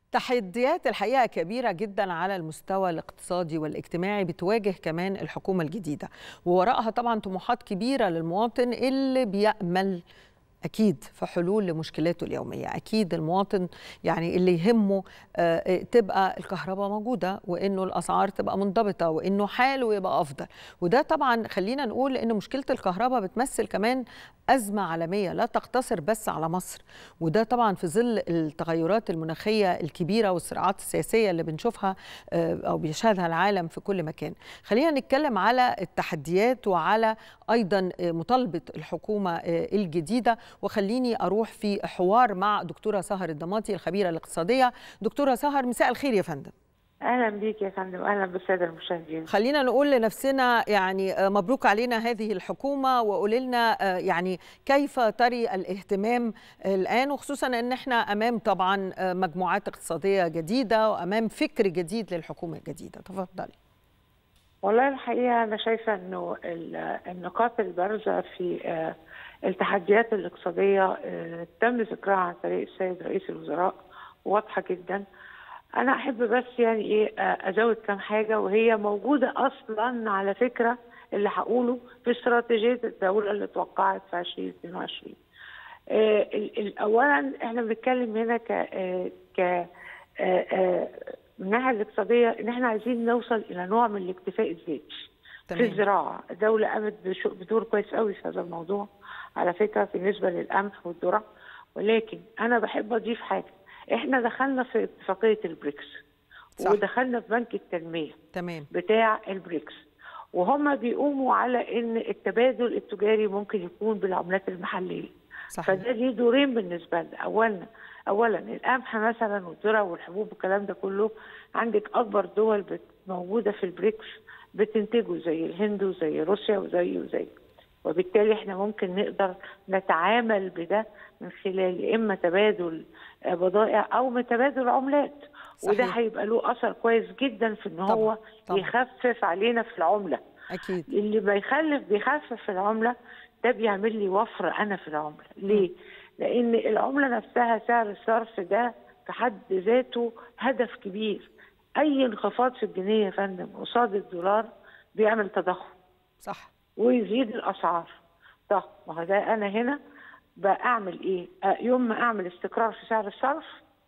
تحديات الحقيقه كبيره جدا على المستوى الاقتصادي والاجتماعي بتواجه كمان الحكومه الجديده ووراءها طبعا طموحات كبيره للمواطن اللي بيامل اكيد في حلول لمشكلاته اليوميه اكيد المواطن يعني اللي يهمه تبقى الكهرباء موجوده وانه الاسعار تبقى منضبطه وانه حاله يبقى افضل وده طبعا خلينا نقول ان مشكله الكهرباء بتمثل كمان ازمه عالميه لا تقتصر بس على مصر وده طبعا في ظل التغيرات المناخيه الكبيره والصراعات السياسيه اللي بنشوفها او بيشهدها العالم في كل مكان خلينا نتكلم على التحديات وعلى ايضا مطالبه الحكومه الجديده وخليني اروح في حوار مع دكتوره سهر الضماطي الخبيره الاقتصاديه دكتوره سهر مساء الخير يا فندم اهلا بيك يا فندم اهلا بالساده المشاهدين خلينا نقول لنفسنا يعني مبروك علينا هذه الحكومه وقولي لنا يعني كيف تري الاهتمام الان وخصوصا ان احنا امام طبعا مجموعات اقتصاديه جديده وامام فكر جديد للحكومه الجديده تفضلي والله الحقيقه انا شايفه انه النقاط البارزه في التحديات الاقتصاديه تم ذكرها عن طريق السيد رئيس الوزراء واضحه جدا انا احب بس يعني ايه ازود كام حاجه وهي موجوده اصلا على فكره اللي هقوله في استراتيجيه الدوله اللي اتوقعت في 2022 اولا احنا بنتكلم هنا ك ك من الناحيه الاقتصاديه ان احنا عايزين نوصل الى نوع من الاكتفاء الذاتي في الزراعه الدوله قامت بدور كويس قوي في هذا الموضوع على فكره بالنسبه للقمح والذره ولكن انا بحب اضيف حاجه احنا دخلنا في اتفاقيه البريكس صح. ودخلنا في بنك التنميه تمام بتاع البريكس وهم بيقوموا على ان التبادل التجاري ممكن يكون بالعملات المحليه صحيح. فده ليه دورين بالنسبه لنا اولا اولا القمح مثلا والذره والحبوب والكلام ده كله عندك اكبر دول موجوده في البريكس بتنتجه زي الهند وزي روسيا وزي وزي وبالتالي احنا ممكن نقدر نتعامل بده من خلال يا اما تبادل بضائع او من تبادل عملات صحيح. وده هيبقى له اثر كويس جدا في ان طبعا. هو طبعا. يخفف علينا في العمله اكيد اللي بيخلف بيخفف في العمله ده بيعمل لي وفره انا في العمله ليه؟ لان العمله نفسها سعر الصرف ده في حد ذاته هدف كبير اي انخفاض في الجنيه يا فندم قصاد الدولار بيعمل تضخم صح ويزيد الاسعار طب ما هو ده انا هنا بعمل ايه؟ يوم ما اعمل استقرار في سعر الصرف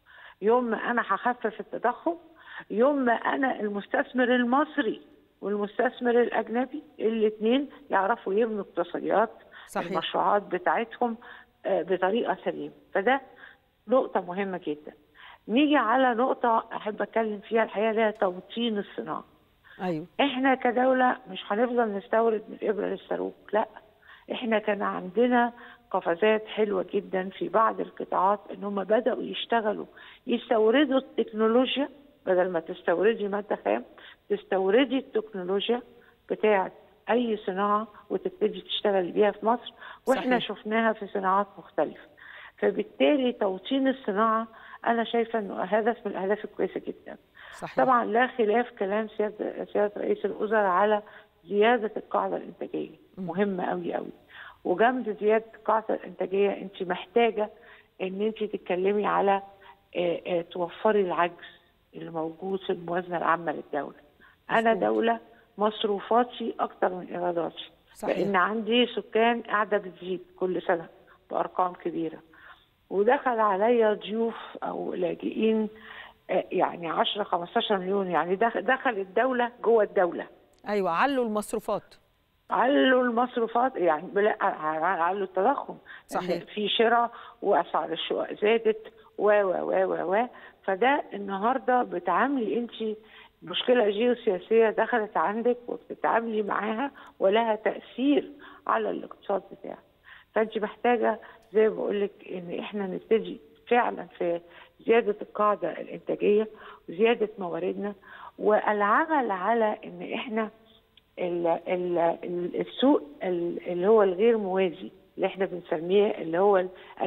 يوم ما انا هخفف التضخم يوم ما انا المستثمر المصري والمستثمر الاجنبي الاثنين يعرفوا يبنوا اقتصاديات صحيح. المشروعات بتاعتهم بطريقه سليمه فده نقطه مهمه جدا نيجي على نقطه احب اتكلم فيها الحقيقه اللي هي توطين الصناعه ايوه احنا كدوله مش هنفضل نستورد من الابره للصاروخ لا احنا كان عندنا قفزات حلوه جدا في بعض القطاعات ان هم بداوا يشتغلوا يستوردوا التكنولوجيا بدل ما تستوردي ماده خام تستوردي التكنولوجيا بتاعه اي صناعه وتبتدي تشتغلي بيها في مصر واحنا صحيح. شفناها في صناعات مختلفه فبالتالي توطين الصناعه انا شايفه انه هدف من الاهداف الكويسه جدا صحيح. طبعا لا خلاف كلام سياده سياده رئيس الوزراء على زياده القاعده الانتاجيه مهمه قوي قوي وجنب زياده القاعده الانتاجيه انت محتاجه ان انت تتكلمي على آآ آآ توفري العجز اللي موجود في الموازنه العامه للدوله. انا دوله مصروفاتي اكتر من ايراداتي صحيح. لان عندي سكان قاعده بتزيد كل سنه بارقام كبيره. ودخل عليا ضيوف او لاجئين يعني 10 15 مليون يعني دخل الدوله جوه الدوله. ايوه علوا المصروفات. علوا المصروفات يعني بلا علوا التضخم صحيح في شراء واسعار الشقق زادت و و و و و فده النهارده بتعاملي انت مشكله جيوسياسيه دخلت عندك وبتتعاملي معاها ولها تاثير على الاقتصاد بتاعك فانت محتاجه زي ما بقول لك ان احنا نبتدي فعلا في زياده القاعده الانتاجيه وزياده مواردنا والعمل على ان احنا ال ال السوق اللي هو الغير موازي اللي احنا بنسميه اللي هو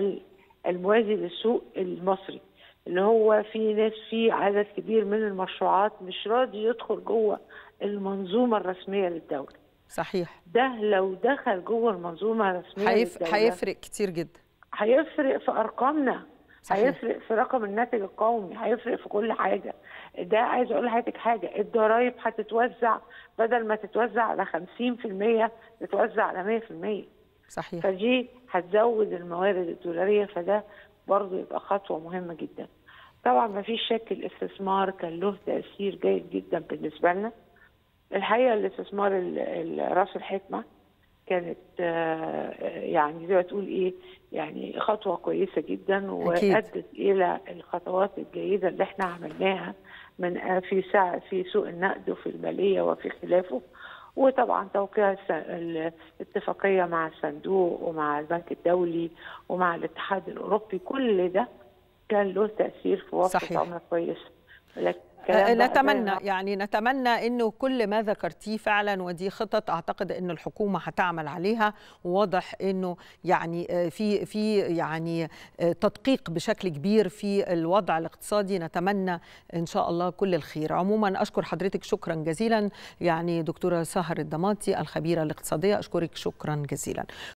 الموازي للسوق المصري اللي هو في ناس في عدد كبير من المشروعات مش راضي يدخل جوه المنظومه الرسميه للدوله. صحيح. ده لو دخل جوه المنظومه الرسميه هيف... هيفرق كتير جدا. هيفرق في ارقامنا صحيح. هيفرق في رقم الناتج القومي هيفرق في كل حاجه ده عايز اقول لحضرتك حاجه الضرايب هتتوزع بدل ما تتوزع على 50% تتوزع على 100% صحيح فدي هتزود الموارد الدولاريه فده برضه يبقى خطوه مهمه جدا طبعا ما فيش شك الاستثمار كان له تاثير جيد جدا بالنسبه لنا الحقيقه الاستثمار ال- ال- راس الحكمه كانت آه، يعني زي ما تقول ايه يعني خطوه كويسه جدا أكيد. وادت الى الخطوات الجيده اللي احنا عملناها من آه، في ساعة في سوق النقد وفي الماليه وفي خلافه وطبعا توقيع الس- الاتفاقيه مع الصندوق ومع البنك الدولي ومع الاتحاد الاوروبي كل ده كان له تاثير في وفره صحيح. عمله كويسه لكن آه، الكلام بقى زي نتمنى ما- يعني نتمنى انه كل ما ذكرتيه فعلا ودي خطط اعتقد ان الحكومه هتعمل عليها وواضح انه يعني آه، في في يعني آه، تدقيق بشكل كبير في الوضع الاقتصادي نتمنى ان شاء الله كل الخير عموما اشكر حضرتك شكرا جزيلا يعني دكتوره سهر الضماطي الخبيره الاقتصاديه اشكرك شكرا جزيلا